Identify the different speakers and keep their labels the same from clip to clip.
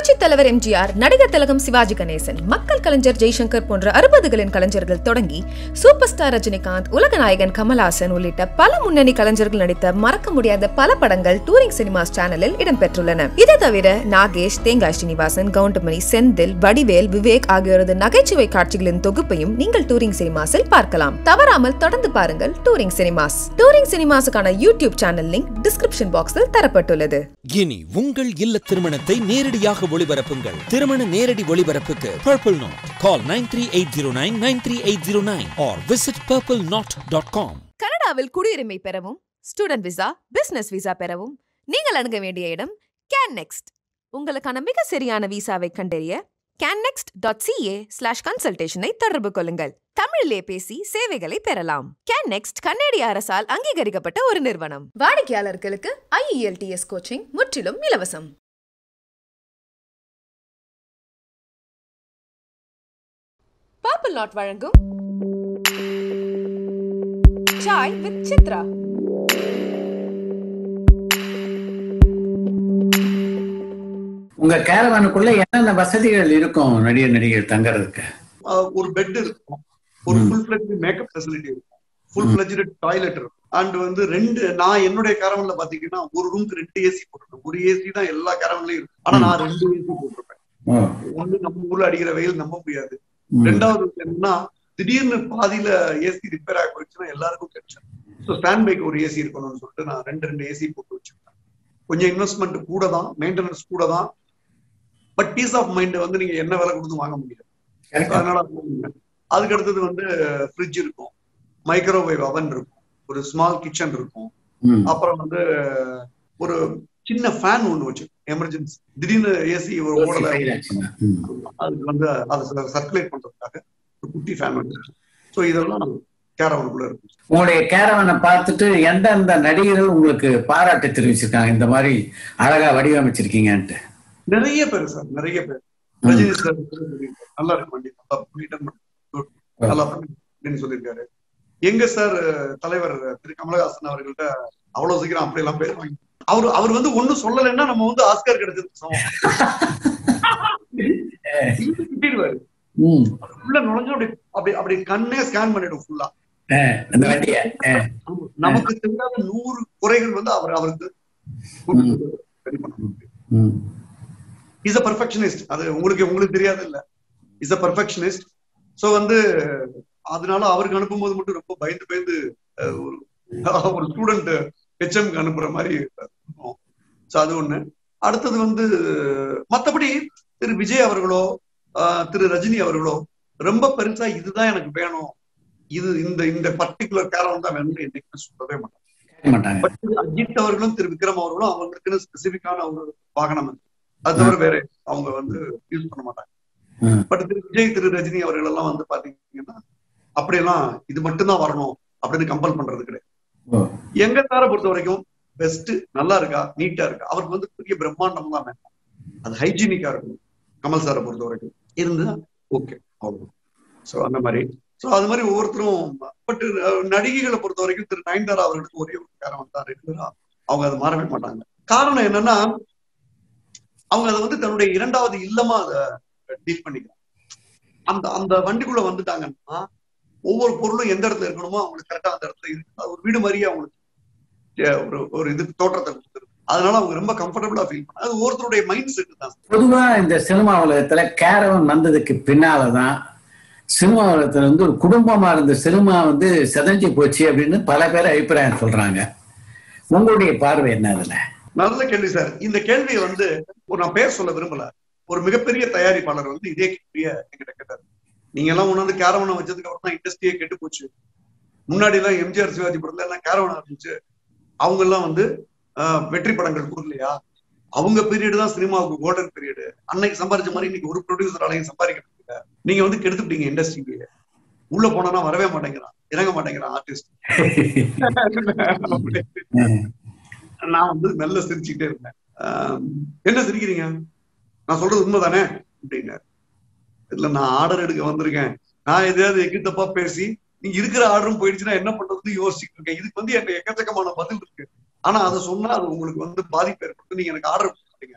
Speaker 1: புரட்சி தலைவர் எம்ஜிஆர் நடிகர் திலகம் சிவாஜி கணேசன் மக்கள் கலைஞர் ஜெய்சங்கர் போன்ற அறுபதுகளின் கலைஞர்கள் தொடங்கி சூப்பர் ஸ்டார் ரஜினிகாந்த் உலக நாயகன் கமல்ஹாசன் உள்ளிட்ட பல முன்னணி கலைஞர்கள் நடித்த மறக்க முடியாத பல படங்கள் டூரிங் சினிமாஸ் சேனலில் இடம்பெற்றுள்ளன இது தவிர நாகேஷ் தேங்காய் ஸ்ரீனிவாசன் கவுண்டமணி செந்தில் வடிவேல் விவேக் ஆகியோரது நகைச்சுவை காட்சிகளின் தொகுப்பையும் நீங்கள் டூரிங் சினிமாஸில் பார்க்கலாம் தவறாமல் தொடர்ந்து பாருங்கள் டூரிங் சினிமாஸ் டூரிங் சினிமாஸுக்கான யூடியூப் சேனல் லிங்க் டிஸ்கிரிப்ஷன் பாக்ஸில் தரப்பட்டுள்ளது
Speaker 2: இனி உங்கள் இல்ல திருமணத்தை நேரடியாக ஒளிபரப்புங்கள் திருமண நேரடி ஒளிபரப்புக்கு Purple Knot call nine three eight zero nine nine three eight zero nine or visit Purple Knot dot com
Speaker 1: கனடாவில் குடியுரிமை பெறவும் ஸ்டூடெண்ட் விசா பிசினஸ் விசா பெறவும் நீங்கள் அணுக வேண்டிய இடம் கேன் நெக்ஸ்ட் உங்களுக்கான மிக சரியான விசாவை கண்டறிய கேன்னெக்ஸ்ட் டாட் சிஏ ஸ்லாஷ் கன்சல்டேஷனை தொடர்பு கொள்ளுங்கள் தமிழிலே பேசி சேவைகளை பெறலாம் கேன்னெக்ஸ்ட் கன்னடிய அரசால் அங்கீகரிக்கப்பட்ட ஒரு நிறுவனம் வாடிக்கையாளர்களுக்கு ஐஇஎல்டிஎஸ் கோச்சிங் முற்றிலும் இலவசம் பர்பிள் நாட் வழங்கும் சாய் வித் சித்ரா
Speaker 3: உங்க கேரவானுக்குள்ள என்னென்ன வசதிகள் இருக்கும் நடிகர் நடிகர் தங்கறதுக்கு
Speaker 4: ஆஹ் ஒரு பெட் இருக்கும் ஒரு
Speaker 3: ம்.
Speaker 4: ஃபுல் ஃபிளஜ் மேக்கப் ஃபெசிலிட்டி இருக்கும் ஃபுல் ஃபிளஜ் டாய்லெட் இருக்கும் அண்ட் வந்து ரெண்டு நான் என்னுடைய கேரவன்ல பாத்தீங்கன்னா ஒரு ரூம்க்கு ரெண்டு ஏசி போட்டிருப்பேன் ஒரு ஏசி தான் எல்லா கேரவன்லயும் இருக்கும் ஆனா நான் ரெண்டு ஏசி போட்டிருப்பேன்
Speaker 3: ஓ,
Speaker 4: ஒண்ணு நம்ம ஊர்ல அடிக்கிற வெயில் நம்ப முடியாது
Speaker 3: ம்.
Speaker 4: ரெண்டாவது வந்து என்னன்னா திடீர்னு பாதியில ஏசி ரிப்பேர் ஆகி போயிடுச்சுன்னா எல்லாருக்கும் டென்ஷன் ஸோ ஸ்டாண்ட் பைக் ஒரு ஏசி இருக்கணும்னு சொல்லிட்டு நான் ரெண்டு ரெண்டு ஏசி போட்டு வச்சிருக்கேன் கொஞ்சம் இன்வெஸ்ட்மெண்ட் கூட தான் மெயின்டெனன்ஸ் கூட தான் பட் பீஸ் ஆஃப் மைண்ட் வந்து நீங்க என்ன விலை கொடுத்து வாங்க முடியாது
Speaker 3: Correct.
Speaker 4: அதனால அது ஒண்ணு. அதுக்கு அடுத்தது வந்து ஃப்ரிட்ஜ் இருக்கும் மைக்ரோவேவ் அவன் இருக்கும் ஒரு ஸ்மால் கிச்சன் இருக்கும்
Speaker 3: ம்.
Speaker 4: அப்புறம் வந்து ஒரு சின்ன ஃபேன் ஒண்ணு வச்சு எமர்ஜென்சி திடீர்னு ஏசி ஒரு ஓடல
Speaker 3: fail ஆச்சுன்னா. ம்.
Speaker 4: அதுக்கு வந்து அதை சர்க்குலேட் பண்றதுக்காக ஒரு குட்டி ஃபேன் வச்சு ஸோ இதெல்லாம் கேரவனுக்குள்ள இருக்கு
Speaker 3: உங்களுடைய கேரவனை பார்த்துட்டு எந்தெந்த நடிகர்கள் உங்களுக்கு பாராட்டு தெரிவிச்சிருக்காங்க இந்த மாதிரி அழகா வடிவமைச்சிருக்கீங்கன்ட்டு
Speaker 4: நிறைய பேர் சார் நிறைய பேர் ரஜினி சார் நல்லா இருக்கு வண்டி நல்லா பண்ணிட்டு good. நல்லா பண்ணி அப்படின்னு சொல்லியிருக்காரு எங்க சார் தலைவர் திரு கமலஹாசன் அவர்கள்ட்ட அவ்வளவு சீக்கிரம் அப்படி எல்லாம் பேர் வாங்கி அவர் அவர் வந்து ஒண்ணும் சொல்லலைன்னா நம்ம வந்து ஆஸ்கர் கிடைச்சது சமம் இழுத்து திட்டிடுவாரு
Speaker 3: ம்.
Speaker 4: உள்ள நுழைஞ்சு அப்படி அப்படி அப்படி கண்ணே ஸ்கேன் பண்ணிடும் ஃபுல்லா
Speaker 3: ஆ, அந்த வண்டிய ஆ,
Speaker 4: நமக்கு தெரியாத நூறு குறைகள் வந்து அவர் அவருக்கு சரி பண்ண முடியும்
Speaker 3: ம்.
Speaker 4: இஸ் அ பர்ஃபெக்ஷனிஸ்ட் அது உங்களுக்கு உங்களுக்கு தெரியாது இல்ல இஸ் அ பர்ஃபெக்ஷனிஸ்ட் சோ வந்து அதனால அவருக்கு அனுப்பும்போது மட்டும் ரொம்ப பயந்து பயந்து அஹ், ஒரு ஒரு ஸ்டூடெண்ட் ஹெச்எம்க்கு அனுப்புற மாதிரி இருக்கும் சோ அது ஒண்ணு அடுத்தது வந்து மத்தபடி திரு விஜய் அவர்களோ ஆஹ், திரு ரஜினி அவர்களோ ரொம்ப பெருசா இதுதான் எனக்கு வேணும் இது இந்த இந்த பர்டிகுலர் கேரவன் தான் வேணும்னு என்னைக்குமே சொல்லவே மாட்டாங்க
Speaker 3: கேட்க மாட்டாங்க
Speaker 4: பட் திரு அஜித் அவர்களும் திரு விக்ரம் அவர்களும் அவங்களுக்குன்னு ஸ்பெசிபிக்கான ஒரு வாகனம் இருக்கு அது தவிர வேற அவங்க வந்து யூஸ் பண்ண மாட்டாங்க
Speaker 3: ம்.
Speaker 4: பட் திரு விஜய் திரு ரஜினி அவர்கள் எல்லாம் வந்து பாத்தீங்கன்னா அப்படியெல்லாம் இது மட்டும்தான் வரணும் அப்படின்னு கம்பல் பண்றது கிடையாது
Speaker 3: ஓ,
Speaker 4: எங்க சாரை பொறுத்த வரைக்கும் பெஸ்ட் நல்லா இருக்கா நீட்டா இருக்கா அவருக்கு வந்து பெரிய பிரம்மாண்டம் தான் வேண்டாம் அது ஹைஜீனிக்கா இருக்கணும் கமல் சாரை பொறுத்த வரைக்கும் இருந்தா ஓகே அவ்வளவு சோ அந்த மாதிரி சோ அது மாதிரி ஒவ்வொருத்தரும் பட் நடிகைகளை பொறுத்த வரைக்கும் திரு நயன்தாரா அவர்களுக்கு ஒரே ஒரு காரணம் தான் ரெகுலரா அவங்க அதை மாறவே மாட்டாங்க காரணம் என்னன்னா அவங்க அதை வந்து தன்னுடைய இரண்டாவது இல்லமா அதை டீல் பண்ணிக்கிறாங்க அந்த அந்த வண்டிக்குள்ள வந்துட்டாங்கன்னா ஒவ்வொரு பொருளும் எந்த இடத்துல இருக்கணுமோ அவங்களுக்கு கரெக்டா அந்த இடத்துல இருக்கு அது ஒரு வீடு மாதிரியே அவங்களுக்கு அஹ், ஒரு ஒரு இது தோற்றத்தை கொடுத்துருக்கு அதனால அவங்க ரொம்ப கம்ஃபர்டபுளா ஃபீல் பண்ணாங்க அது ஒவ்வொருத்தருடைய மைண்ட் செட் தான்
Speaker 3: பொதுவா இந்த சினிமா உலகத்துல கேரவன் வந்ததுக்கு பின்னாலதான் சினிமா உலகத்துல வந்து ஒரு குடும்பமா இருந்த சினிமா வந்து செதஞ்சு போச்சு அப்படின்னு பல பேர் அபிப்பிராயம் சொல்றாங்க உங்களுடைய பார்வை என்ன அதுல
Speaker 4: நல்ல கேள்வி சார் இந்த கேள்வியை வந்து ஒரு நான் பேர் சொல்ல விரும்பல ஒரு மிகப்பெரிய தயாரிப்பாளர் வந்து இதே கேள்விய என்கிட்ட கேட்டார் நீங்க எல்லாம் உணர்ந்து கேரவனை வச்சதுக்கு அப்புறம் தான் இண்டஸ்ட்ரியே கெட்டு போச்சு முன்னாடி எல்லாம் எம்ஜிஆர் சிவாஜி படத்துல எல்லாம் கேரவன் இருந்துச்சு அவங்க எல்லாம் வந்து ஆஹ், வெற்றி படங்கள் கொடுக்கலையா அவங்க பீரியட் தான் சினிமாவுக்கு கோல்டன் பீரியட் அன்னைக்கு சம்பாரிச்ச மாதிரி இன்னைக்கு ஒரு ப்ரொடியூசராலையும் சம்பாதிக்க முடியல நீங்க வந்து கெடுத்துட்டீங்க இண்டஸ்ட்ரிக்கு உள்ள போனா வரவே மாட்டேங்கிறான் இறங்க மாட்டேங்கிறான் ஆர்டிஸ்ட் நான் வந்து நல்ல சிரிச்சுக்கிட்டே இருந்தேன் ஆஹ் என்ன சிரிக்கிறீங்க நான் சொல்றது உண்மைதானே அப்படின்னாரு இல்ல நான் ஆர்டர் எடுக்க வந்திருக்கேன் நான் எதையாவது எக்கு தப்பா பேசி நீங்க இருக்கிற ஆர்டரும் போயிடுச்சுன்னா என்ன பண்றதுன்னு யோசிச்சுட்டு இருக்கேன் இதுக்கு வந்து எனக்கு எக்கச்சக்கமான பதில் இருக்கு ஆனா அதை சொன்னா அது உங்களுக்கு வந்து பாதிப்பு ஏற்படுத்தும் நீங்க எனக்கு ஆர்டர் மாட்டீங்க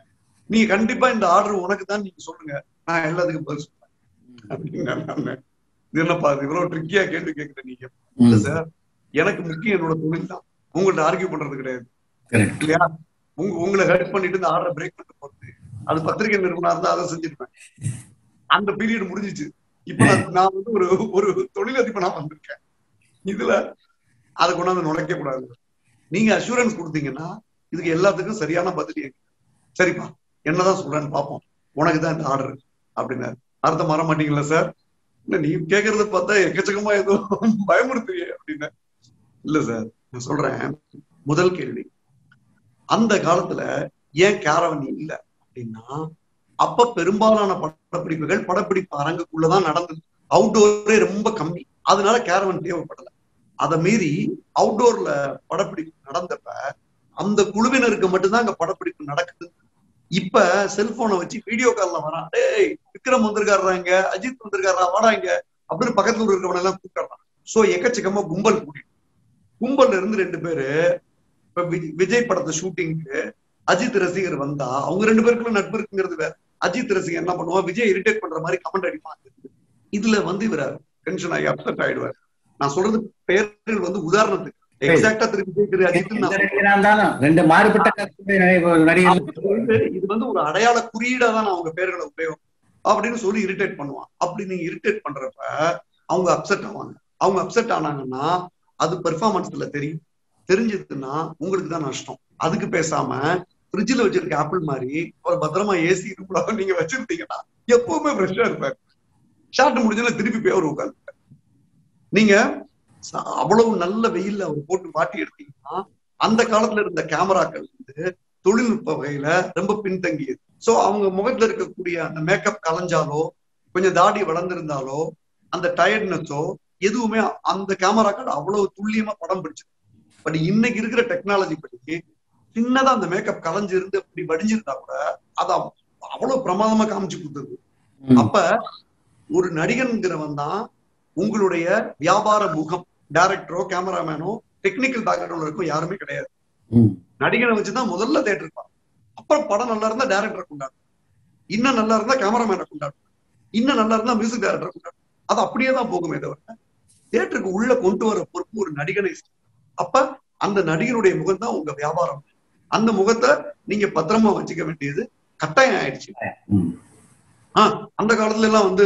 Speaker 4: நீங்க கண்டிப்பா இந்த ஆர்டர் உனக்கு தான் நீங்க சொல்லுங்க நான் எல்லாத்துக்கும் பதில் சொல்றேன் அப்படின்னு நான் சொன்னேன். இது என்னப்பா இது இவ்வளவு ட்ரிக்கியா கேள்வி கேட்கிறேன் நீங்க இல்ல
Speaker 3: ம்.
Speaker 4: சார் எனக்கு முக்கியம் என்னோட தொழில் தான் உங்கள்ட்ட ஆர்கியூ பண்றது கிடையாது
Speaker 3: Correct.
Speaker 4: இல்லையா உங்க உங்களை ஹெல்ப் பண்ணிட்டு இந்த ஆர்டரை பிரேக் பண்ணிட்டு போறது அது பத்திரிகை நிறுவனம் இருந்தா அதை செஞ்சிருப்பேன் அந்த பீரியட் முடிஞ்சிச்சு இப்ப நான் நான் வந்து ஒரு ஒரு தொழிலதிபனா வந்திருக்கேன் இதுல அதை கொண்டாந்து நுழைக்க கூடாது நீங்க அஷூரன்ஸ் கொடுத்தீங்கன்னா இதுக்கு எல்லாத்துக்கும் சரியான பதில் எங்க சரிப்பா என்னதான் சொல்றேன்னு பாப்போம் உனக்கு தான் இந்த ஆர்டர் அப்படின்னாரு அர்த்தம் மாற மாட்டீங்களா சார் இல்ல நீ கேக்குறத பார்த்தா எக்கச்சக்கமா ஏதோ பயமுறுத்துறியே அப்படின்னு இல்ல சார் நான் சொல்றேன் முதல் கேள்வி அந்த காலத்துல ஏன் கேரவன் இல்ல அப்படின்னா அப்ப பெரும்பாலான படப்பிடிப்புகள் படப்பிடிப்பு அரங்குக்குள்ளதான் நடந்தது அவுட்டோரே ரொம்ப கம்மி அதனால கேரவன் தேவைப்படல அதை மீறி அவுட்டோர்ல படப்பிடிப்பு நடந்தப்ப அந்த குழுவினருக்கு மட்டும்தான் அங்க படப்பிடிப்பு நடக்குது இப்ப செல்போனை வச்சு வீடியோ கால்ல வரான் டேய் விக்ரம் வந்திருக்காருறாங்க அஜித் வந்திருக்காரா வாடாங்க அப்படின்னு பக்கத்துல ஊர்ல இருக்கிறவன எல்லாம் கூப்பிடுறான் சோ எக்கச்சக்கமா கும்பல் கூடி கும்பல்ல இருந்து ரெண்டு பேரு இப்ப வி- விஜய் படத்தை ஷூட்டிங்க்கு அஜித் ரசிகர் வந்தா அவங்க ரெண்டு பேருக்குள்ள நட்பு இருக்குங்கிறது வேற அஜித் ரசிகர் என்ன பண்ணுவான் விஜய் இரிட்டேட் பண்ற மாதிரி கமெண்ட் அடிப்பான் இதுல வந்து இவர டென்ஷன் ஆகி அப்செட் ஆயிடுவார் நான் சொல்றது பெயர்கள் வந்து உதாரணத்துக்கு எக்ஸாக்டா திருப்பி விஜய் திரு அஜித்
Speaker 3: எந்த நடிகரா இருந்தாலும் ரெண்டு மாறுபட்ட கருத்துடைய நடி- நடிகர்கள்
Speaker 4: இது வந்து ஒரு அடையாள குறியீடா தான் நான் அவங்க பேர்களை உபயோகம் அப்படின்னு சொல்லி இரிட்டேட் பண்ணுவான் அப்படி நீங்க இரிட்டேட் பண்றப்ப அவங்க அப்செட் ஆவாங்க அவங்க அப்செட் ஆனாங்கன்னா அது பெர்ஃபார்மன்ஸ்ல தெரியும் தெரிஞ்சதுன்னா உங்களுக்கு தான் நஷ்டம் அதுக்கு பேசாம ஃப்ரிட்ஜில் வச்சிருக்க ஆப்பிள் மாதிரி ஒரு பத்திரமா ஏசி ரூம்ல நீங்க வச்சிருந்தீங்கன்னா எப்பவுமே ஃப்ரெஷ்ஷா இருப்பாரு ஷார்ட் முடிஞ்சதுல திருப்பி போய் அவர் உட்காந்து நீங்க ச- அவ்வளவு நல்ல வெயில்ல அவர் போட்டு மாட்டி எடுத்தீங்கன்னா அந்த காலத்துல இருந்த கேமராக்கள் வந்து தொழில்நுட்ப வகையில ரொம்ப பின்தங்கியது சோ அவங்க முகத்துல இருக்கக்கூடிய அந்த மேக்கப் கலைஞ்சாலோ கொஞ்சம் தாடி வளர்ந்திருந்தாலோ அந்த டயர்ட்னஸோ எதுவுமே அந்த கேமராக்கள் அவ்வளவு துல்லியமா படம் பிடிச்சது பட் இன்னைக்கு இருக்கிற டெக்னாலஜி படி சின்னதா அந்த மேக்கப் கலைஞ்சு இருந்து அப்படி வடிஞ்சிருந்தா கூட அதை அவ்- அவ்வளவு பிரமாதமா காமிச்சு கொடுத்தது
Speaker 3: ம்.
Speaker 4: அப்ப ஒரு நடிகன்கிறவன் தான் உங்களுடைய வியாபார முகம் டைரக்டரோ கேமராமேனோ டெக்னிக்கல் பேக்ரவுண்ட்ல இருக்கும் யாருமே கிடையாது
Speaker 3: ம்.
Speaker 4: நடிகனை வச்சுதான் முதல்ல தேட்டர் இருப்பான் அப்புறம் படம் நல்லா இருந்தா டைரக்டரை கொண்டாடும் இன்னும் நல்லா இருந்தா கேமராமேனை கொண்டாடும் இன்னும் நல்லா இருந்தா மியூசிக் டைரக்டரை கொண்டாடும் அது அப்படியே தான் போகுமே தவிர தேட்டருக்கு உள்ள கொண்டு வர பொறுப்பு ஒரு நடிகனை செய்யும். அப்ப அந்த நடிகனுடைய முகம் தான் உங்க வியாபாரம் அந்த முகத்தை நீங்க பத்திரமா வச்சுக்க வேண்டியது கட்டாயம் ஆயிடுச்சு
Speaker 3: ம்.
Speaker 4: ஆஹ் அந்த காலத்துல எல்லாம் வந்து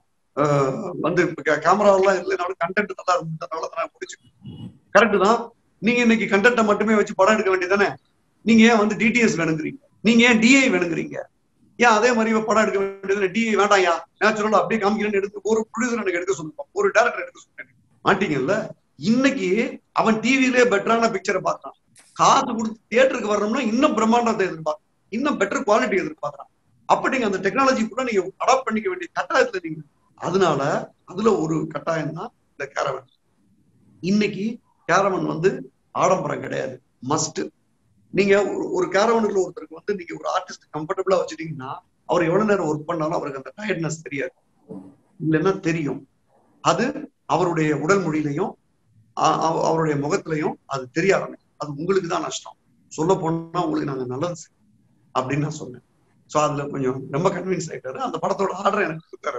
Speaker 4: ஆஹ் வந்து கேமரா எல்லாம் இல்லைனாலும் கண்டென்ட் நல்லா இருந்ததுனால தான் முடிச்சு கரெக்ட் தான் நீங்க இன்னைக்கு கண்டென்ட்டை மட்டுமே வச்சு படம் எடுக்க வேண்டியதானே நீங்க ஏன் வந்து டிடிஎஸ் வேணுங்கிறீங்க நீங்க ஏன் டிஐ வேணுங்கிறீங்க ஏன் அதே மாதிரி படம் எடுக்க வேண்டியது டிஐ வேண்டாம்யா நேச்சுரலா அப்படியே காமிக்கிறேன்னு எடுத்து ஒரு ப்ரொடியூசர் எனக்கு எடுக்க சொல்லுவோம் ஒரு டேரக்டர் எடுக்க சொல்லுங்க மாட்டீங்கல்ல இன்னைக்கு அவன் டிவிலே பெட்டரான பிக்சரை பார்த்தான் காசு கொடுத்து தியேட்டருக்கு வரணும்னா இன்னும் பிரம்மாண்டத்தை எதிர்பார்க்கலாம் இன்னும் பெட்டர் குவாலிட்டி எதிர்பார்க்கலாம் அப்ப நீங்க அந்த டெக்னாலஜி கூட நீங்க அடாப்ட் பண்ணிக்க வேண்டிய கட்டாயத்துல நீங்க அதனால அதுல ஒரு கட்டாயம் தான் இந்த கேரவன் இன்னைக்கு கேரவன் வந்து ஆடம்பரம் கிடையாது மஸ்ட் நீங்க ஒரு- ஒரு கேரவனுக்குள்ள ஒருத்தருக்கு வந்து நீங்க ஒரு ஆர்டிஸ்ட் கம்ஃபர்டபுளா வச்சுட்டீங்கன்னா அவர் எவ்வளவு நேரம் ஒர்க் பண்ணாலும் அவருக்கு அந்த டயர்ட்னஸ் தெரியாது இல்லைன்னா தெரியும் அது அவருடைய உடல் மொழியிலையும் அ- அவ- அவருடைய முகத்திலையும் அது தெரிய ஆரம்பிக்கும் அது உங்களுக்கு தான் நஷ்டம் சொல்ல போனா உங்களுக்கு நாங்க நல்லது செய்வோம் அப்படின்னு நான் சொன்னேன் சோ அதுல கொஞ்சம் ரொம்ப கன்வின்ஸ் ஆயிட்டாரு அந்த படத்தோட ஆர்டர் எனக்கு கொடுத்தாரு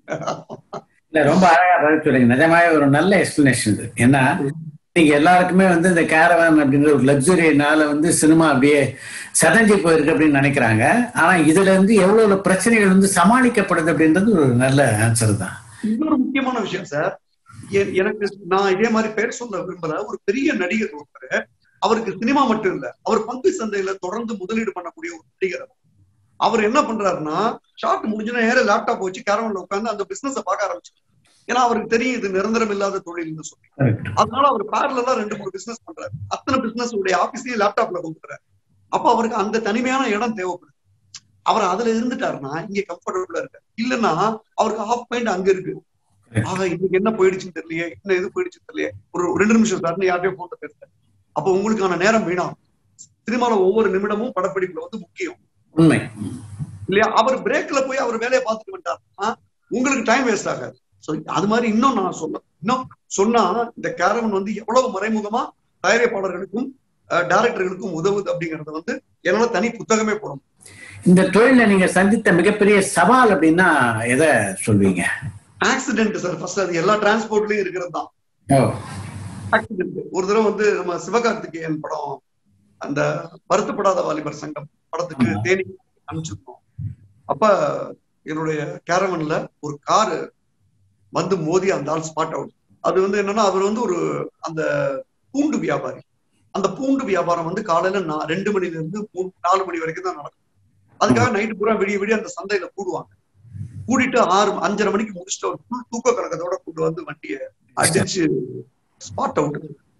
Speaker 3: இல்ல ரொம்ப அழகா பதில் சொல்றீங்க நிஜமாவே ஒரு நல்ல எக்ஸ்பிளனேஷன் இது ஏன்னா நீங்க எல்லாருக்குமே வந்து இந்த கேரவான் அப்படிங்கிற ஒரு லக்ஸுரினால வந்து சினிமா அப்படியே சதஞ்சு போயிருக்கு அப்படின்னு நினைக்கிறாங்க ஆனா இதுல இருந்து எவ்வளவு பிரச்சனைகள் வந்து சமாளிக்கப்படுது அப்படின்றது ஒரு நல்ல ஆன்சர் தான்
Speaker 4: இன்னொரு முக்கியமான விஷயம் சார் எ- எனக்கு நான் இதே மாதிரி பேர் சொல்ல விரும்பல ஒரு பெரிய நடிகர் ஒருத்தர் அவருக்கு சினிமா மட்டும் இல்ல அவர் பங்கு சந்தையில தொடர்ந்து முதலீடு பண்ணக்கூடிய ஒரு நடிகர் அவர். அவர் என்ன பண்றாருன்னா ஷார்ட் முடிஞ்சுன்னா நேர லேப்டாப் வச்சு கேரவன்ல உட்கார்ந்து அந்த பிசினஸ் பார்க்க ஆரம்பிச்சு ஏன்னா அவருக்கு தெரியும் இது நிரந்தரம் இல்லாத தொழில்னு சொல்லி
Speaker 3: Correct.
Speaker 4: அதனால அவர் பேரலா ரெண்டு மூணு பிசினஸ் பண்றாரு அத்தனை பிசினஸ் உடைய ஆபீஸ்லயே லேப்டாப்ல கொடுக்குறாரு அப்ப அவருக்கு அந்த தனிமையான இடம் தேவைப்படுது அவர் அதுல இருந்துட்டாருன்னா இங்க கம்ஃபர்டபுளா இருக்காரு இல்லைன்னா அவருக்கு ஹாஃப் மைண்ட் அங்க இருக்கு ஆக இன்னைக்கு என்ன போயிடுச்சுன்னு தெரியலையே என்ன இது போயிடுச்சுன்னு தெரியலையே ஒரு ரெண்டு நிமிஷம் சார்னு யார்கிட்டயும் போட்டு பேசுறேன் அப்ப உங்களுக்கான நேரம் வீணாம் சினிமால ஒவ்வொரு நிமிடமும் படப்பிடிப்புல வந்து முக்கியம்
Speaker 3: உண்மை
Speaker 4: இல்லையா அவர் பிரேக்ல போய் அவர் வேலையை பார்த்துட்டு வந்துட்டாருன்னா உங்களுக்கு டைம் வேஸ்ட் ஆகாது சோ அது மாதிரி இன்னும் நான் சொல்ல இன்னும் சொன்னா இந்த கேரவன் வந்து எவ்வளவு மறைமுகமா தயாரிப்பாளர்களுக்கும் டைரக்டர்களுக்கும் உதவுது அப்படிங்கறத வந்து என்னால தனி புத்தகமே போட முடியும்.
Speaker 3: இந்த தொழில நீங்க சந்தித்த மிகப்பெரிய சவால் அப்படின்னா எதை சொல்வீங்க
Speaker 4: ஆக்சிடென்ட் சார் ஃபர்ஸ்ட் அது எல்லா டிரான்ஸ்போர்ட்லயும் இருக்கிறது தான்
Speaker 3: ஓ
Speaker 4: ஆக்சிடென்ட் ஒரு தடவை வந்து நம்ம சிவகார்த்திகேயன் படம் அந்த வருத்தப்படாத வாலிபர் சங்கம் படத்துக்கு
Speaker 3: ஆமா.
Speaker 4: தேனி அனுப்பிச்சிருந்தோம் அப்ப என்னுடைய கேரவன்ல ஒரு காரு வந்து மோதி அந்த ஆள் ஸ்பாட் அவுட் அது வந்து என்னன்னா அவர் வந்து ஒரு அந்த பூண்டு வியாபாரி அந்த பூண்டு வியாபாரம் வந்து காலையில நான் ரெண்டு மணில இருந்து மூணு நாலு மணி வரைக்கும் தான் நடக்கும் அதுக்காக நைட்டு பூரா விடிய விடிய அந்த சந்தையில கூடுவாங்க கூடிட்டு ஆறு அஞ்சரை மணிக்கு முடிச்சுட்டு வரணும்னா தூக்க கணக்கத்தோட கூட்டு வந்து வண்டியை அடிச்சு ஸ்பாட் அவுட்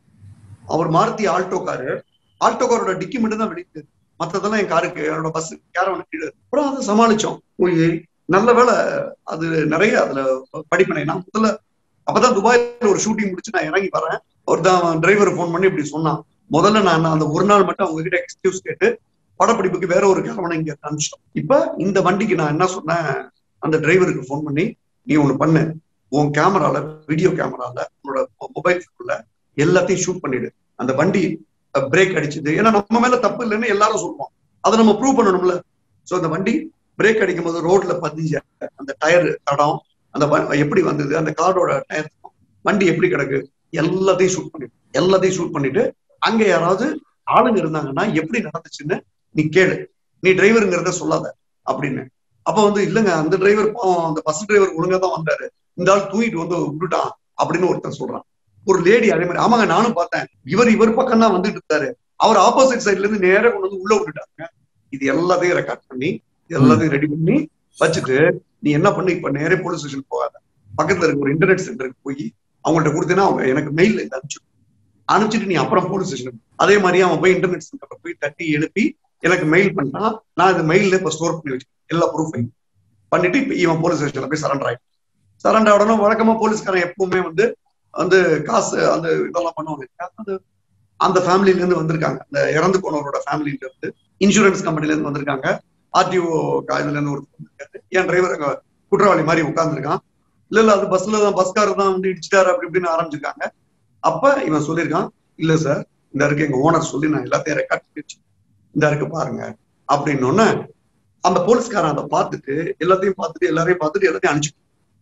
Speaker 4: அவர் மாருதி ஆல்டோ காரு ஆல்டோ காரோட டிக்கி மட்டும் தான் வெடிக்குது மத்ததெல்லாம் என் காருக்கு என்னோட பஸ் கேரவன் கீழே இருக்கு. அப்புறம் அதை சமாளிச்சோம் போய் நல்ல வேளை அது நிறைய அதுல படிப்பினை நான் முதல்ல அப்பதான் துபாயில ஒரு ஷூட்டிங் முடிச்சு நான் இறங்கி வரேன் ஒரு தான் டிரைவர் ஃபோன் பண்ணி இப்படி சொன்னான் முதல்ல நான் அந்த ஒரு நாள் மட்டும் அவங்க கிட்ட எக்ஸ்கியூஸ் கேட்டு படப்பிடிப்புக்கு வேற ஒரு கேரவனை இங்க அனுப்பிச்சிட்டோம் இப்ப இந்த வண்டிக்கு நான் என்ன சொன்னேன் அந்த டிரைவருக்கு ஃபோன் பண்ணி நீ ஒண்ணு பண்ணு உன் கேமரால வீடியோ கேமரால உன்னோட மொபைல் போன்ல எல்லாத்தையும் ஷூட் பண்ணிடு அந்த வண்டி பிரேக் அடிச்சது ஏன்னா நம்ம மேல தப்பு இல்லைன்னு எல்லாரும் சொல்லுவோம் அதை நம்ம ப்ரூவ் பண்ணணும்ல சோ அந்த வண்டி பிரேக் அடிக்கும் போது ரோட்ல பதிஞ்ச அந்த டயர் தடம் அந்த வ- எப்படி வந்தது அந்த காரோட டயர் வண்டி எப்படி கிடக்கு எல்லாத்தையும் ஷூட் பண்ணிட்டு எல்லாத்தையும் ஷூட் பண்ணிட்டு அங்க யாராவது ஆளுங்க இருந்தாங்கன்னா எப்படி நடந்துச்சுன்னு நீ கேளு நீ டிரைவருங்கிறத சொல்லாத அப்படின்னு அப்ப வந்து இல்லங்க அந்த டிரைவர் அந்த பஸ் டிரைவர் ஒழுங்கா தான் வந்தாரு இந்த ஆள் தூங்கிட்டு வந்து விட்டுட்டான் அப்படின்னு ஒருத்தன் சொல்றான் ஒரு லேடி அதே மாதிரி ஆமாங்க நானும் பார்த்தேன் இவர் இவர் பக்கம் தான் வந்துட்டு இருந்தாரு அவர் ஆப்போசிட் சைட்ல இருந்து நேரா கொண்டு வந்து உள்ள விட்டுட்டாங்க இது எல்லாத்தையும் ரெக்கார்ட் பண்ணி இது எல்லாத்தையும் ரெடி பண்ணி வச்சுட்டு நீ என்ன பண்ணி இப்ப நேரே போலீஸ் ஸ்டேஷன் போகாத பக்கத்துல இருக்க ஒரு இன்டர்நெட் சென்டருக்கு போய் அவங்கள்ட்ட கொடுத்தீங்கன்னா அவங்க எனக்கு மெயில் இதை அனுப்பிச்சு அனுப்பிச்சிட்டு நீ அப்புறம் போலீஸ் ஸ்டேஷன் அதே மாதிரி அவன் போய் இன்டர்நெட் சென்டர்ல போய் தட்டி எழுப்பி எனக்கு மெயில் பண்ணான் நான் இது மெயில்ல இப்ப ஸ்டோர் பண்ணி வச்சிருக்கேன் எல்லா ப்ரூஃபையும் பண்ணிட்டு இப்ப இவன் போலீஸ் ஸ்டேஷன்ல போய் சரண்டர் ஆயிட்டான் சரண்டர் உடனே வழக்கமா போலீஸ்காரன் எப்பவுமே வந்து வந்து காசு அந்த இதெல்லாம் பண்ணுவாங்க இல்லையா? அது அந்த ஃபேமிலில இருந்து வந்திருக்காங்க அந்த இறந்து போனவரோட ஃபேமிலில இருந்து இன்சூரன்ஸ் கம்பெனில இருந்து வந்திருக்காங்க ஆர்டிஓ இதுல இருந்து ஒருத்தர் வந்திருக்காரு என் டிரைவர் அங்க குற்றவாளி மாதிரி உட்கார்ந்துருக்கான் இல்ல இல்ல அது பஸ்ல தான் பஸ்காரர் தான் வந்து இடிச்சிட்டாரு அப்படி இப்படின்னு ஆரம்பிச்சிருக்காங்க அப்ப இவன் சொல்லியிருக்கான் இல்ல சார் இந்த இருக்கு எங்க ஓனர் சொல்லி நான் எல்லாத்தையும் ரெக்கார்ட் பண்ணி வச்சிருக்கேன் இந்த இருக்கு பாருங்க அப்படின்னு உடனே அந்த போலீஸ்காரன் அதை பார்த்துட்டு எல்லாத்தையும் பார்த்துட்டு எல்லாரையும் பார்த்துட்டு எல்லாத்தையும் அனுப்பிச்சு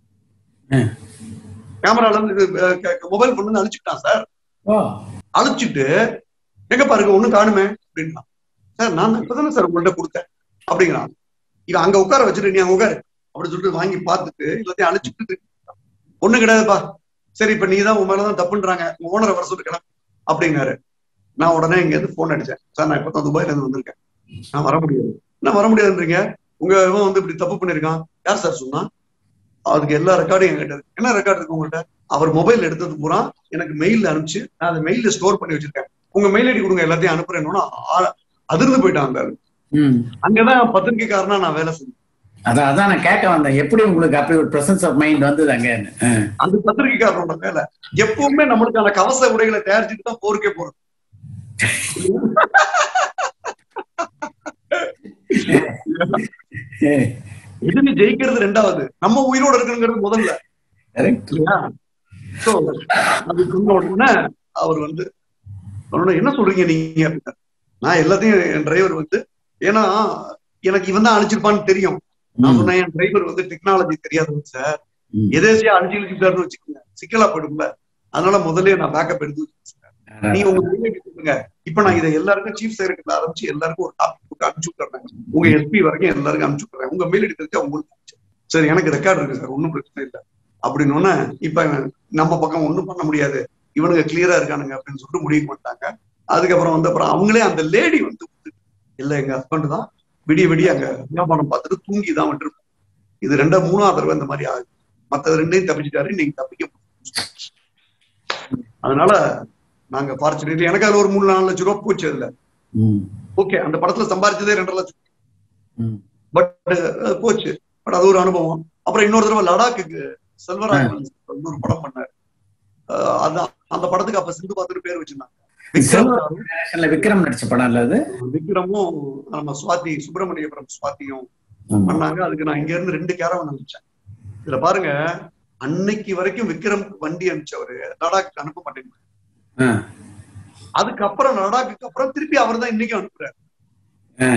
Speaker 3: ம்.
Speaker 4: கேமரால இருந்து மொபைல் கொண்டு வந்து அனுப்பிச்சுட்டான் சார்
Speaker 3: ஓ
Speaker 4: அழிச்சிட்டு எங்க பாருங்க ஒண்ணும் காணுமே அப்படின்னா சார் நான் தான் இப்பதானே சார் உங்கள்ட்ட கொடுத்தேன் அப்படிங்கிறான் இவன் அங்க உட்கார வச்சுட்டு நீ அங்க உட்காரு அப்படின்னு சொல்லிட்டு வாங்கி பார்த்துட்டு எல்லாத்தையும் அழிச்சிட்டு திருப்பி கொடுத்தான். ஒண்ணும் கிடையாதுப்பா சரி இப்ப நீ தான் உன் மேலதான் தப்புன்றாங்க உங்க ஓனரை வர சொல்லி கிளம்பு அப்படிங்கிறாரு நான் உடனே இங்க இருந்து போன் அடிச்சேன் சார் நான் இப்பதான் துபாயில இருந்து வந்திருக்கேன் நான் வர முடியாது என்ன வர முடியாதுன்றீங்க உங்க இவன் வந்து இப்படி தப்பு பண்ணிருக்கான் யார் சார் சொன்னா அதுக்கு எல்லா ரெக்கார்டும் என்கிட்ட இருக்கு என்ன ரெக்கார்ட் இருக்கு உங்கள்ட்ட அவர் மொபைல் எடுத்தது பூரா எனக்கு மெயில்ல அனுப்பிச்சு நான் அதை மெயில்ல ஸ்டோர் பண்ணி வச்சிருக்கேன் உங்க மெயில் ஐடி கொடுங்க எல்லாத்தையும் அனுப்புறேன்னு அதிர்ந்து போயிட்டான் அந்த ஆளு.
Speaker 3: ம்
Speaker 4: அங்கதான் பத்திரிக்கைக்காரனா நான் வேலை செஞ்சேன்
Speaker 3: அதான் அதான் நான் கேட்க வந்தேன் எப்படி உங்களுக்கு அப்படி ஒரு பிரசன்ஸ் ஆஃப் மைண்ட் வந்தது அங்கன்னு ஆ.
Speaker 4: அந்த பத்திரிக்கைக்காரனோட வேலை எப்பவுமே நம்மளுக்கான கவச உடைகளை தயாரிச்சுட்டு தான் போருக்கே போறது
Speaker 3: ஏ,
Speaker 4: எதிரி ஜெயிக்கிறது ரெண்டாவது நம்ம உயிரோட இருக்கணுங்கிறது முதல்ல
Speaker 3: correct.
Speaker 4: இல்லையா சோ அது சொன்ன உடனே அவர் வந்து அவரோட என்ன சொல்றீங்க நீங்க அப்படின்னாரு. நான் எல்லாத்தையும் என் டிரைவர் வந்து ஏன்னா எனக்கு இவன் தான் அழிச்சிருப்பான்னு தெரியும் நான்
Speaker 3: ம்,
Speaker 4: சொன்னேன் என் டிரைவர் வந்து டெக்னாலஜி தெரியாதவங்க சார்
Speaker 3: ம்.
Speaker 4: எதேசியா அழிச்சு அழிச்சுட்டாருன்னு வச்சுக்கோங்க சிக்கலா போயிடும்ல அதனால முதல்ல நான் பேக்கப் எடுத்து வச்சிருக்கேன் சார். நீ உங்க பிள்ளைக்கு சொல்லுங்க இப்ப நான் இதை எல்லாருக்கும் சீஃப் செக்ரட்டரி ஆரம்பிச்சு எல்லாருக்கும் ஒரு டாபிக் போட்டு அனுப்பிச்சு விட்டுறேன் உங்க எஸ்பி வரைக்கும் எல்லாருக்கும் அனுப்பிச்சு விட்டுறேன் உங்க மெயில் எடுத்து உங்களுக்கு அனுப்பிச்சு. சரி எனக்கு ரெக்கார்டு இருக்கு சார் ஒன்றும் பிரச்சனை இல்லை அப்படின்னு உடனே இப்ப நம்ம பக்கம் ஒண்ணும் பண்ண முடியாது இவனுங்க கிளியரா இருக்கானுங்க அப்படின்னு சொல்லிட்டு முடிவு பண்ணிட்டாங்க அதுக்கப்புறம் வந்து அப்புறம் அவங்களே அந்த லேடி வந்து இல்ல எங்க ஹஸ்பண்ட் தான் விடிய விடிய அங்க வியாபாரம் பார்த்துட்டு தூங்கி தான் விட்டுருப்போம் இது ரெண்டா மூணாவது தடவை இந்த மாதிரி ஆகுது மத்த ரெண்டையும் தப்பிச்சிட்டாரு நீங்க தப்பிக்க முடியாது. அதனால நாங்க ஃபார்ச்சுனேட்லி எனக்கு அதுல ஒரு மூணு நாலு லட்சம் ரூபாய் போச்சு அதுல
Speaker 3: ம்,
Speaker 4: ஓகே அந்த படத்துல சம்பாரிச்சதே ரெண்டரை லட்சம்
Speaker 3: ம்.
Speaker 4: பட் போச்சு பட் அது ஒரு அனுபவம் அப்புறம் இன்னொரு தடவை லடாக்குக்கு செல்வராகவன் வந்து ஒரு படம் பண்ணாரு அஹ் அதான் அந்த படத்துக்கு அப்ப சிந்து பாத்துட்டு பேர் வச்சிருந்தாங்க
Speaker 3: செல்வ
Speaker 4: விக்ரம்
Speaker 3: directionல விக்ரம் நடிச்ச படம் இல்ல அது
Speaker 4: விக்ரமும் நம்ம சுவாதி சுப்பிரமணியபுரம் சுவாதியும்
Speaker 3: ஆமா.
Speaker 4: பண்ணாங்க அதுக்கு நான் இங்க இருந்து ரெண்டு கேரவன் அனுப்பிச்சேன் இதுல பாருங்க அன்னைக்கு வரைக்கும் விக்ரம் வண்டி அனுப்பிச்சவரு லடாக்கு அனுப்ப மாட்டேங்க
Speaker 3: ஆ,
Speaker 4: அதுக்கப்புறம் லடாக்குக்கு அப்புறம் திருப்பி அவர் தான் இன்னைக்கும் அனுப்புறாரு
Speaker 3: ஆ.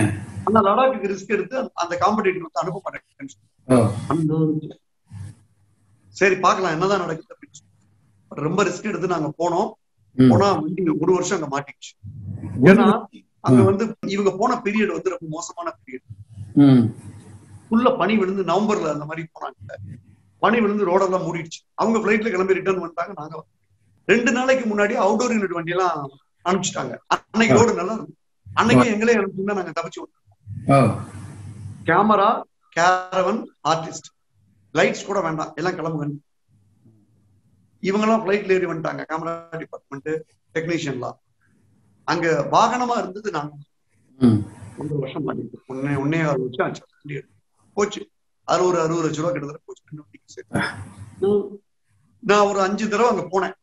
Speaker 4: ஆனா லடாக்கு ரிஸ்க் எடுத்து அந்த- அந்த காம்படிட்டர் வந்து அனுப்ப மாட்டேன்
Speaker 3: ஓ
Speaker 4: அந்த சரி பார்க்கலாம் என்னதான் நடக்குது அப்படின்னு சொல்லி. ரொம்ப ரிஸ்க் எடுத்து நாங்க போனோம்
Speaker 3: ம்.
Speaker 4: போனா வண்டி ஒரு வருஷம் அங்க மாட்டிடுச்சு ஏன்னா அங்க வந்து இவங்க போன பீரியட் வந்து ரொம்ப மோசமான பீரியட்
Speaker 3: ம்
Speaker 4: ஃபுல்லா பனி விழுந்து நவம்பர்ல அந்த மாதிரி போனாங்க பனி விழுந்து ரோடெல்லாம் மூடிடுச்சு அவங்க ஃபிளைட்ல கிளம்பி ரிட்டர்ன் பண்ணிட்டாங்க நாங்க வந்தோம். ரெண்டு நாளைக்கு முன்னாடி அவுட்டோர் யூனிட் வண்டி எல்லாம் அனுப்பிச்சிட்டாங்க அன்னைக்கு ரோடு நல்லா இருக்கும் அன்னைக்கு எங்களே அனுப்பிச்சுன்னா நாங்க தப்பிச்சு வந்தோம்
Speaker 3: ஓ
Speaker 4: கேமரா கேரவன் ஆர்டிஸ்ட் லைட்ஸ் கூட வேண்டாம் எல்லாம் கிளம்புங்க இவங்கெல்லாம் ஃபிளைட்ல ஏறி வந்துட்டாங்க கேமரா டிபார்ட்மெண்ட் டெக்னீஷியன்லாம் அங்க வாகனமா இருந்தது நாங்க
Speaker 3: ம்
Speaker 4: ஒன்றரை வருஷம் பண்ணிட்டு ஒன்னே ஒன்னே ஆறு வருஷம் ஆச்சு வண்டி எடுத்து. போச்சு அதுல ஒரு அறுபது லட்ச ரூபா கிட்டத்தட்ட போச்சு ரெண்டு வண்டிக்கு சேர்த்து. நான் நான் ஒரு அஞ்சு தடவை அங்க போனேன்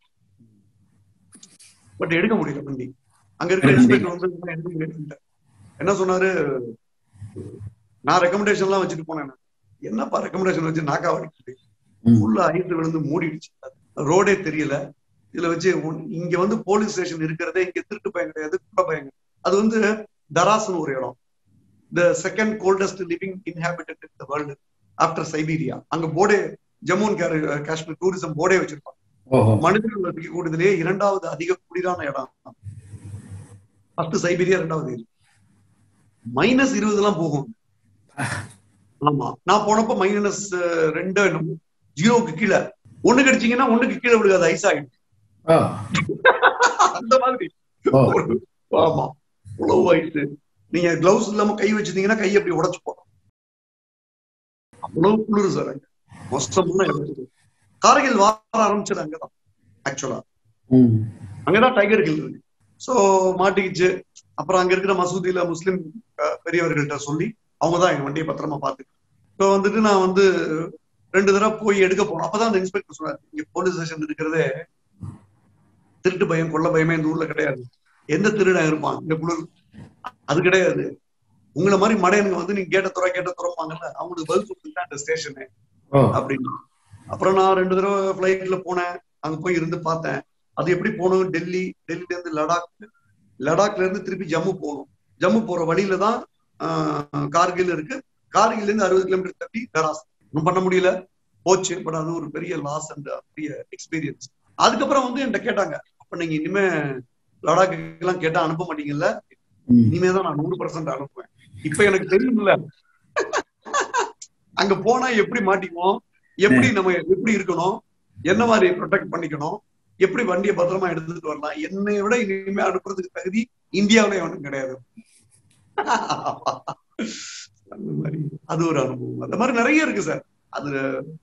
Speaker 4: பட் எடுக்க முடியல வண்டி அங்க இருக்கிற
Speaker 3: எடுக்க
Speaker 4: இன்ஸ்பெக்டர் வந்து "இதெல்லாம் எடுக்க முடியல என்ன சொன்னாரு நான் ரெக்கமெண்டேஷன் எல்லாம் வச்சுட்டு போனேன் என்னப்பா ரெக்கமெண்டேஷன் வச்சு நாக்கா வடிக்குது
Speaker 3: ம்.
Speaker 4: ஃபுல்லா ஐஸ் விழுந்து மூடிடுச்சு ரோடே தெரியல இதுல வச்சு உன்- இங்க வந்து போலீஸ் ஸ்டேஷன் இருக்கிறதே இங்க திருட்டு பயம் கிடையாது குப்பை பயம் கிடையாது. அது வந்து தராஸ்னு ஒரு இடம் the second coldest living inhabited in the world after Siberia அங்க போர்டே ஜம்மு அண்ட் கா- காஷ்மீர் டூரிசம் போர்டே வச்சிருப்பாங்க
Speaker 3: ஓஹோ
Speaker 4: மனிதர்கள் வசிக்க கூட்டத்திலேயே இரண்டாவது அதிக குளிரான இடம் ஃபர்ஸ்ட் சைபீரியா ரெண்டாவது மைனஸ் இருபது எல்லாம் போகும் ஆமா நான் போனப்ப மைனஸ் ரெண்டு என்னமோ ஜீரோக்கு கீழே ஒண்ணு கடிச்சீங்கன்னா ஒண்ணுக்கு கீழே விழுகாது ஐஸ் ஆகிடும்
Speaker 3: ஓ
Speaker 4: அந்த மாதிரி
Speaker 3: ஓ
Speaker 4: ஒரு- ஆமா அவ்வளவு வயசு நீங்க கிளவுஸ் இல்லாம கை வச்சிருந்தீங்கன்னா கை அப்படி உடைச்சு போடும் அவ்வளவு குளிர் சார் அங்க மோசமான இடத்துக்கு கார்கில் வார ஆரம்பிச்சது அங்கதான் ஆக்சுவலா
Speaker 3: ம்
Speaker 4: அங்கதான் டைகர் ஹில் இருக்கு சோ மாட்டிக்கிச்சு அப்புறம் அங்க இருக்கிற மசூதியில முஸ்லிம் அஹ், பெரியவர்கள்ட்ட சொல்லி அவங்கதான் என் வண்டியை பத்திரமா பாத்துக்கிட்டு இப்போ வந்துட்டு நான் வந்து ரெண்டு தடவை போய் எடுக்க போனோம் அப்பதான் அந்த இன்ஸ்பெக்டர் சொன்னார் இங்க போலீஸ் ஸ்டேஷன் இருக்கிறதே திருட்டு பயம் கொள்ள பயமே இந்த ஊர்ல கிடையாது எந்த திருடன் இருப்பான் இந்த குளிர் அது கிடையாது உங்களை மாதிரி மடையனுங்க வந்து நீங்க கேட்ட துறை கேட்ட துறப்பாங்கல்ல அவங்களுக்கு பதில் சொல்லிட்டு அந்த ஸ்டேஷனு
Speaker 3: ஓ
Speaker 4: அப்படின்னு அப்புறம் நான் ரெண்டு தடவை ஃபிளைட்ல போனேன் அங்க போய் இருந்து பார்த்தேன் அது எப்படி போகணும் டெல்லி டெல்லில இருந்து லடாக் லடாக்ல இருந்து திருப்பி ஜம்மு போகணும் ஜம்மு போற வழியில தான் ஆஹ், கார்கில் இருக்கு கார்கில் இருந்து அறுபது கிலோமீட்டர் தள்ளி தராஸ் ஒன்றும் பண்ண முடியல போச்சு பட் அது ஒரு பெரிய லாஸ் அண்ட் பெரிய எக்ஸ்பீரியன்ஸ் அதுக்கப்புறம் வந்து என்கிட்ட கேட்டாங்க அப்ப நீங்க இனிமே லடாக்கு எல்லாம் கேட்டா அனுப்ப மாட்டீங்கல்ல
Speaker 3: ம்.
Speaker 4: இனிமே தான் நான் நூறு பர்சன்ட் அனுப்புவேன் இப்ப எனக்கு தெரியும்ல அங்க போனா எப்படி மாட்டிக்குவோம் எப்படி நம்ம எப்படி இருக்கணும் என்ன மாதிரி ப்ரொடெக்ட் பண்ணிக்கணும் எப்படி வண்டியை பத்திரமா எடுத்துட்டு வரலாம் என்னை விட இனிமே அனுப்புறதுக்கு தகுதி இந்தியாவில ஒன்றும் கிடையாது அந்த மாதிரி அது ஒரு அனுபவம் அந்த மாதிரி நிறைய இருக்கு சார் அது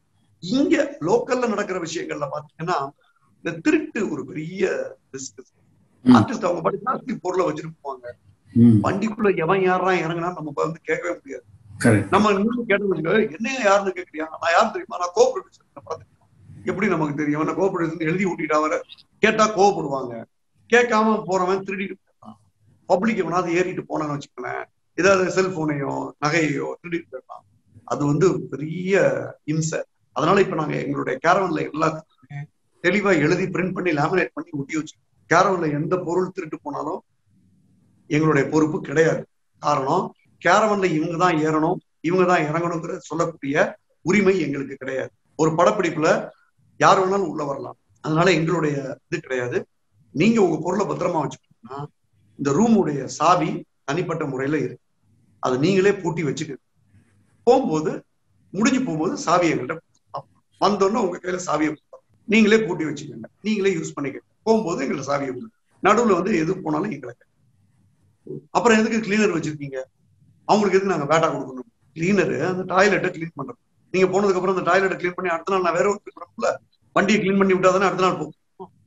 Speaker 4: இங்க லோக்கல்ல நடக்கிற விஷயங்கள்ல பாத்தீங்கன்னா இந்த திருட்டு ஒரு பெரிய ரிஸ்க்
Speaker 3: ம்.
Speaker 4: ஆர்டிஸ்ட் அவங்க பாட்டு பிளாஸ்டிக் பொருளை வச்சுட்டு போவாங்க
Speaker 3: ம்
Speaker 4: வண்டிக்குள்ள எவன் யாரா இறங்கினா நம்ம வந்து கேட்கவே முடியாது
Speaker 3: கரெக்ட்
Speaker 4: நம்ம இன்னும் கேட்டு வச்சுக்கோ என்ன யாருன்னு கேக்குறியா நான் யார் தெரியுமா நான் கோபுரேஷன் பார்த்துருக்கேன் எப்படி நமக்கு தெரியும் அவனை கோபுரேஷன் எழுதி விட்டுட்டா வர கேட்டா கோவப்படுவாங்க கேட்காம போறவன் திருடிட்டு போயிடலாம் பப்ளிக் எவனாவது ஏறிட்டு போனான்னு வச்சுக்கோங்களேன் ஏதாவது செல்போனையோ நகையோ திருடிட்டு போயிடலாம் அது வந்து பெரிய இம்சை அதனால இப்ப நாங்க எங்களுடைய கேரவன்ல எல்லாத்துக்குமே தெளிவா எழுதி பிரிண்ட் பண்ணி லேமினேட் பண்ணி ஒட்டி வச்சு கேரவன்ல எந்த பொருள் திருட்டு போனாலும் எங்களுடைய பொறுப்பு கிடையாது காரணம் கேரவன்ல இவங்க தான் ஏறணும் இவங்க தான் இறங்கணுங்கிற சொல்லக்கூடிய உரிமை எங்களுக்கு கிடையாது ஒரு படப்பிடிப்புல யார் வேணாலும் உள்ள வரலாம் அதனால எங்களுடைய இது கிடையாது நீங்க உங்க பொருளை பத்திரமா வச்சுக்கணும்னா இந்த ரூமுடைய சாவி தனிப்பட்ட முறையில இருக்கு அதை நீங்களே பூட்டி வச்சுக்க போகும்போது முடிஞ்சு போகும்போது சாவி எங்கள்கிட்ட கொடுத்துருவோம். வந்தோடனே உங்க கையில சாவியை கொடுத்தோம் நீங்களே பூட்டி வச்சுக்கோங்க நீங்களே யூஸ் பண்ணிக்கங்க போகும்போது எங்களுக்கு சாவியை கொடுங்க நடுவுல வந்து எது போனாலும் எங்களுக்கு அப்புறம் எதுக்கு கிளீனர் வச்சிருக்கீங்க அவங்களுக்கு எதுக்கு நாங்க பேட்டா கொடுக்கணும் கிளீனர் அந்த டாய்லெட்டை க்ளீன் பண்றது நீங்க போனதுக்கு அப்புறம் அந்த டாய்லெட்டை க்ளீன் பண்ணி அடுத்த நாள் நான் வேற ஒரு பண்ணல வண்டியை க்ளீன் பண்ணி விட்டா தானே அடுத்த நாள் போகும்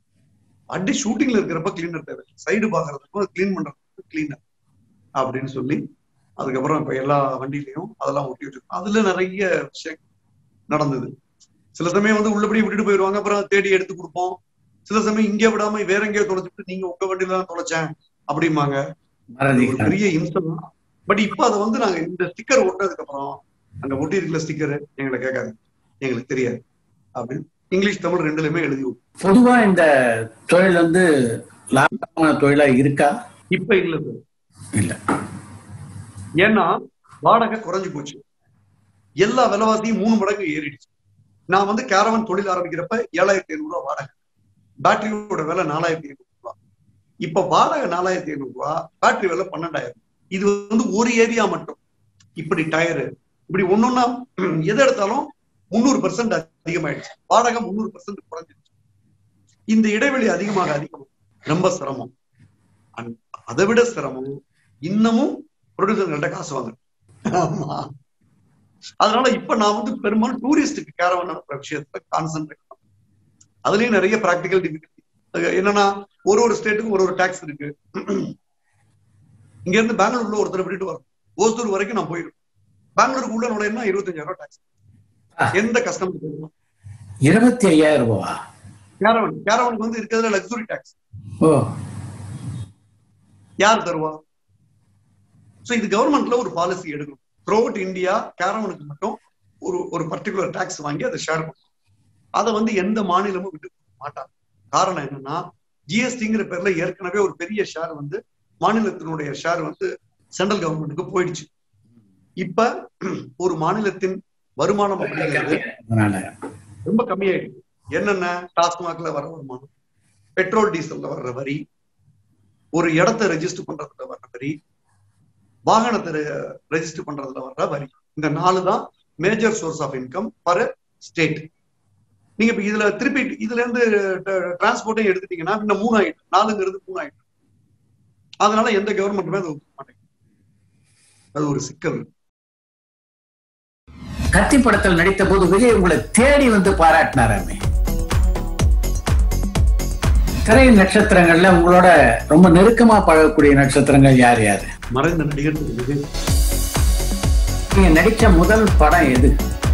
Speaker 4: வண்டி ஷூட்டிங்ல இருக்கிறப்ப கிளீனர் தேவை சைடு பாக்குறதுக்கும் க்ளீன் பண்றதுக்கு கிளீனர் அப்படின்னு சொல்லி அதுக்கப்புறம் இப்ப எல்லா வண்டியிலையும் அதெல்லாம் ஒட்டி வச்சிருக்கோம் அதுல நிறைய விஷயம் நடந்தது சில சமயம் வந்து உள்ளபடி விட்டுட்டு போயிடுவாங்க அப்புறம் தேடி எடுத்து கொடுப்போம் சில சமயம் இங்கே விடாம வேற எங்கேயோ தொலைச்சிட்டு நீங்க உங்க வண்டியில தான் தொலைச்சேன் அப்படிம்பாங்க
Speaker 3: மறதி
Speaker 4: ஒரு பெரிய இம்சம் பட் இப்ப அதை வந்து நாங்க இந்த ஸ்டிக்கர் ஒட்டினதுக்கு அப்புறம் அங்க ஒட்டி இருக்கிற ஸ்டிக்கர் எங்களை கேட்காது எங்களுக்கு தெரியாது அப்படின்னு இங்கிலீஷ் தமிழ் ரெண்டுலயுமே எழுதி விடும்.
Speaker 3: பொதுவா இந்த தொழில் வந்து லாபகரமான தொழிலா இருக்கா
Speaker 4: இப்ப இல்ல சார்
Speaker 3: இல்ல
Speaker 4: ஏன்னா வாடகை குறைஞ்சு போச்சு எல்லா விலைவாசியும் மூணு மடங்கு ஏறிடுச்சு நான் வந்து கேரவன் தொழில் ஆரம்பிக்கிறப்ப ஏழாயிரத்தி ஐநூறு ரூபாய் வாடகை பேட்டரியோட விலை நாலாயிரத்தி ஐநூறு ரூபாய் இப்ப வாடகை நாலாயிரத்தி ஐநூறு ரூபாய் பேட்டரி விலை பன்னெண்டாயிரம் இது வந்து ஒரு ஏரியா மட்டும் இப்படி டயரு இப்படி ஒன்னொன்னா எதை எடுத்தாலும் முந்நூறு பர்சன்ட் அதிகமாயிடுச்சு வாடகை முந்நூறு பர்சன்ட் குறைஞ்சிருச்சு இந்த இடைவெளி அதிகமாக அதிகமாக ரொம்ப சிரமம் And அதை விட சிரமம் இன்னமும் ப்ரொடியூசர்கள்ட்ட காசு வாங்க ஆமா அதனால இப்ப நான் வந்து பெரும்பாலும் டூரிஸ்டுக்கு கேரவன் அனுப்புற விஷயத்துல கான்சென்ட்ரேட் அதுலயும் நிறைய ப்ராக்டிக்கல் டிஃபிகல்டி என்னன்னா ஒரு ஒரு ஸ்டேட்டுக்கும் ஒரு ஒரு டாக்ஸ் இருக்கு இங்க இருந்து பெங்களூர்ல ஒருத்தர் விட்டுட்டு வரும் ஓசூர் வரைக்கும் நான் போயிருக்கேன் பெங்களூருக்கு உள்ள நுழையணும்னா இருபத்தஞ்சாயிரம் ரூபாய் டாக்ஸ் எந்த கஸ்டமர் தெரியுமா
Speaker 3: இருபத்தி ஐயாயிரம் ரூபாவா
Speaker 4: கேரவன் கேரவனுக்கு வந்து இருக்கிறதுல லக்ஸுரி டாக்ஸ்
Speaker 3: ஓ
Speaker 4: யார் தருவா சோ இது கவர்மெண்ட்ல ஒரு பாலிசி எடுக்கணும் த்ரூ இந்தியா கேரவனுக்கு மட்டும் ஒரு ஒரு பர்டிகுலர் டாக்ஸ் வாங்கி அதை ஷேர் பண்ணணும் அதை வந்து எந்த மாநிலமும் விட்டு கொடுக்க மாட்டாங்க காரணம் என்னன்னா ஜிஎஸ்டிங்கிற பேர்ல ஏற்கனவே ஒரு பெரிய ஷேர் வந்து மாநிலத்தினுடைய ஷேர் வந்து சென்ட்ரல் கவர்மெண்ட்டுக்கு போயிடுச்சு இப்ப ஒரு மாநிலத்தின் வருமானம் அப்படிங்கிறது
Speaker 3: அதனால
Speaker 4: ரொம்ப கம்மியாயிடுது என்னென்ன டாஸ்மாக்ல வர வருமானம் பெட்ரோல் டீசல்ல வர்ற வரி ஒரு இடத்தை ரெஜிஸ்டர் பண்றதுல வர்ற வரி வாகனத்தை ரெஜிஸ்டர் பண்றதுல வர்ற வரி இந்த நாலு தான் major source of income per state நீங்க இப்ப இதுல திருப்பி இதுல இருந்து டிரான்ஸ்போர்ட்டையும் எடுத்துட்டீங்கன்னா இன்னும் மூணு ஆயிட்டு நாலுங்கிறது மூணு ஆயிட்டு அதனால எந்த கவர்மெண்ட்டுமே அதை ஒத்துக்க மாட்டேங்குது அது ஒரு சிக்கல்
Speaker 3: கத்தி படத்தில் நடித்த போது விஜய் உங்களை தேடி வந்து பாராட்டினாராமே திரை நட்சத்திரங்கள்ல உங்களோட ரொம்ப நெருக்கமா பழகக்கூடிய நட்சத்திரங்கள் யார் யாரு
Speaker 4: மறைந்த நடிகர் திரு விஜய்
Speaker 3: நீங்க நடிச்ச முதல் படம் எது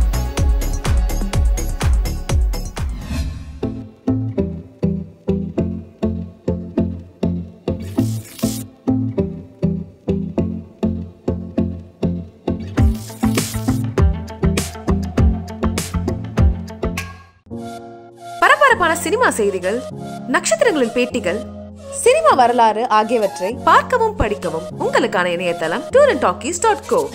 Speaker 1: பரபரப்பான சினிமா செய்திகள் நட்சத்திரங்களின் பேட்டிகள் சினிமா வரலாறு ஆகியவற்றை பார்க்கவும் படிக்கவும் உங்களுக்கான இணையதளம் Tour and Talkies dot go